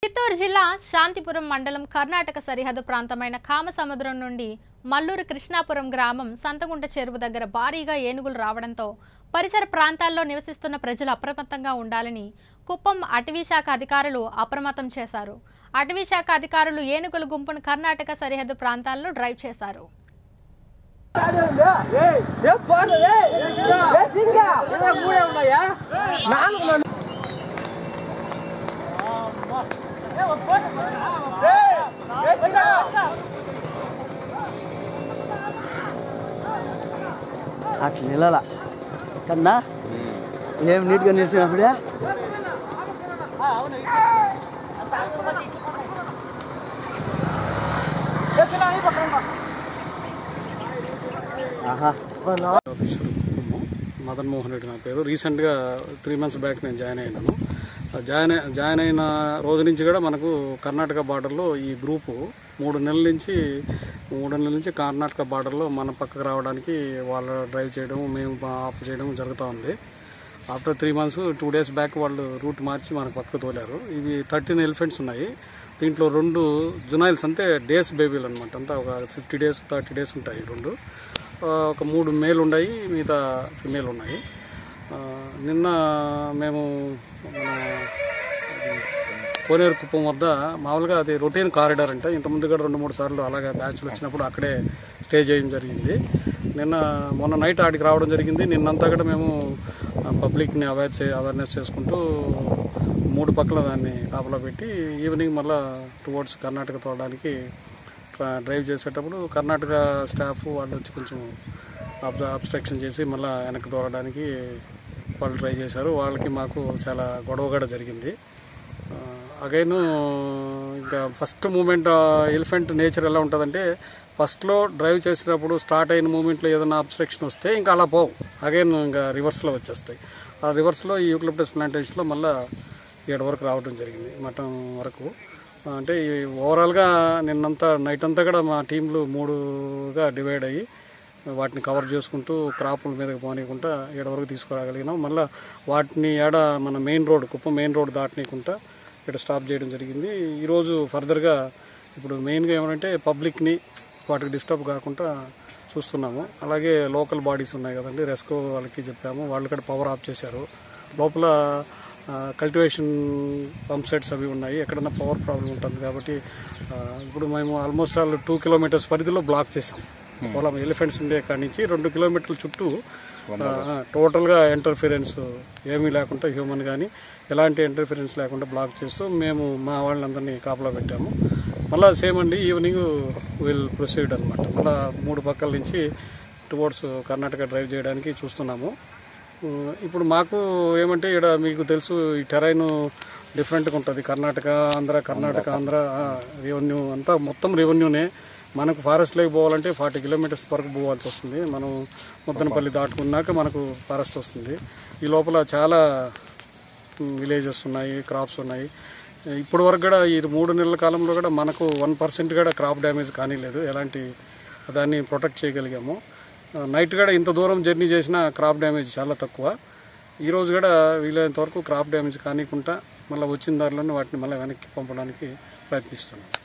చిత్తూరు జిల్లా శాంతిపురం మండలం కర్ణాటక సరిహద్దు ప్రాంతమైన కామసముద్రం నుండి మల్లూరు కృష్ణాపురం గ్రామం సంతగుంట చెరువు దగ్గర భారీగా ఏనుగులు రావడంతో పరిసర ప్రాంతాల్లో నివసిస్తున్న ప్రజలు అప్రమత్తంగా ఉండాలని కుప్పం అటవీ శాఖ అధికారులు అప్రమత్తం చేశారు అటవీ శాఖ అధికారులు ఏనుగుల గుంపును కర్ణాటక సరిహద్దు ప్రాంతాల్లో డ్రైవ్ చేశారు అట్లా నిలల కన్నా ఏం నీట్గా నిలిచినప్పుడే ఆహా ఆఫీసర్ కుటుంబం మదన్ మోహన్ రెడ్డి నా పేరు రీసెంట్గా త్రీ మంత్స్ బ్యాక్ నేను జాయిన్ అయినాను ఆ జాయిన్ అయి- జాయిన్ అయిన రోజు నుంచి కూడా మనకు కర్ణాటక బార్డర్లో ఈ గ్రూపు మూడు నెలల నుంచి మూడు నెలల నుంచి కర్ణాటక బార్డర్లో మన పక్కకు రావడానికి వాళ్ళు డ్రైవ్ చేయడం మేము ఆఫ్ చేయడం జరుగుతూ ఉంది after three months two days back వాళ్ళు రూట్ మార్చి మన పక్కకు తోలారు ఇవి థర్టీన్ ఎలిఫెంట్స్ ఉన్నాయి దీంట్లో రెండు జునైల్స్ అంటే డేస్ బేబీలు అనమాట అంతా ఒక ఫిఫ్టీ డేస్ థర్టీ డేస్ ఉంటాయి రెండు ఆ, ఒక మూడు మేల్ ఉన్నాయి మిగతా ఫిమేల్ ఉన్నాయి ఆ, నిన్న మేము మన కోనేరు కుప్పం వద్ద మామూలుగా అది రొటీన్ కారిడార్ అంటే ఇంతకుముందు కూడా రెండు మూడు సార్లు అలాగే బ్యాచ్లు వచ్చినప్పుడు అక్కడే స్టే చేయడం జరిగింది నిన్న మొన్న నైట్ ఆడికి రావడం జరిగింది నిన్నంతా కూడా మేము పబ్లిక్ని అవేర్ చే అవేర్నెస్ చేసుకుంటూ మూడు పక్కల దాన్ని కాపలా పెట్టి ఈవినింగ్ మళ్ళా టువర్డ్స్ కర్ణాటక తోడడానికి డ్రైవ్ చేసేటప్పుడు కర్ణాటక స్టాఫ్ వాళ్ళు వచ్చి కొంచెం అబ్స్ట్రక్షన్ చేసి మళ్ళీ వెనక్కి తోలడానికి వాళ్ళు ట్రై చేశారు వాళ్ళకి మాకు చాలా గొడవ కూడా జరిగింది అగైన్ ఇంకా ఫస్ట్ మూమెంట్ ఎలిఫెంట్ నేచర్ ఎలా ఉంటుందంటే ఫస్ట్లో డ్రైవ్ చేసేటప్పుడు స్టార్ట్ అయిన మూమెంట్లో ఏదైనా అబ్స్ట్రక్షన్ వస్తే ఇంకా అలా పోవు అగైన్ ఇంకా రివర్స్లో వచ్చేస్తాయి ఆ రివర్స్లో ఈ యూక్లిప్టస్ ప్లాంటేషన్లో మళ్ళీ ఏడు వరకు రావడం జరిగింది మటన్ వరకు అంటే ఈ ఓవరాల్గా నిన్నంతా నైట్ అంతా కూడా మా టీంలు మూడుగా డివైడ్ అయ్యి వాటిని కవర్ చేసుకుంటూ క్రాపుల మీదకి పోనీయకుండా ఏడ వరకు తీసుకురాగలిగినాం మళ్ళీ వాటిని ఏడ మన main road Kuppam main road దాటనీయకుండా ఇక్కడ స్టాప్ చేయడం జరిగింది ఈరోజు ఫర్దర్గా ఇప్పుడు మెయిన్గా ఏమంటే పబ్లిక్ని వాటికి డిస్టర్బ్ కాకుండా చూస్తున్నాము అలాగే లోకల్ బాడీస్ ఉన్నాయి కదండి రెస్కో వాళ్ళకి చెప్పాము వాళ్ళు కూడా పవర్ ఆఫ్ చేశారు లోపల కల్టివేషన్ పంప్ సెట్స్ అవి ఉన్నాయి ఎక్కడన్నా పవర్ ప్రాబ్లం ఉంటుంది కాబట్టి ఆ, ఇప్పుడు మేము ఆల్మోస్ట్ ఆల్ టూ కిలోమీటర్స్ పరిధిలో బ్లాక్ చేసాం పొలం ఎలిఫెంట్స్ ఉండే కాడి నుంచి రెండు కిలోమీటర్ల చుట్టూ ఆ, టోటల్గా ఇంటర్ఫిరెన్స్ ఏమీ లేకుండా హ్యూమన్ కానీ ఎలాంటి ఇంటర్ఫిరెన్స్ లేకుండా బ్లాక్ చేస్తూ మేము మా వాళ్ళందరినీ కాపలా పెట్టాము మళ్ళీ సేమ్ అండి ఈవినింగ్ విల్ ప్రొసీడ్ అనమాట మళ్ళీ మూడు పక్కల నుంచి టువర్డ్స్ కర్ణాటక డ్రైవ్ చేయడానికి చూస్తున్నాము ఉమ్, ఇప్పుడు మాకు ఏమంటే ఇక్కడ మీకు తెలుసు ఈ టెరైన్ డిఫరెంట్గా ఉంటుంది కర్ణాటక ఆంధ్ర కర్ణాటక ఆంధ్ర రెవెన్యూ అంతా మొత్తం రెవెన్యూనే మనకు ఫారెస్ట్లోకి పోవాలంటే ఫార్టీ కిలోమీటర్స్ వరకు పోవాల్సి వస్తుంది మనం ముద్దనపల్లి దాటుకున్నాక మనకు ఫారెస్ట్ వస్తుంది ఈ లోపల చాలా విలేజెస్ ఉన్నాయి క్రాప్స్ ఉన్నాయి ఇప్పటి వరకు కూడా ఈ మూడు నెలల కాలంలో కూడా మనకు వన్ పర్సెంట్ కూడా క్రాప్ డ్యామేజ్ కానీలేదు ఎలాంటి దాన్ని ప్రొటెక్ట్ చేయగలిగాము నైట్ కూడా ఇంత దూరం జర్నీ చేసిన క్రాప్ డ్యామేజ్ చాలా తక్కువ ఈ రోజు కూడా వీలైనంత వరకు క్రాప్ డ్యామేజ్ కానికుండా మళ్ళీ వచ్చిన దారిలోనే వాటిని మళ్ళీ వెనక్కి పంపడానికి ప్రయత్నిస్తున్నాం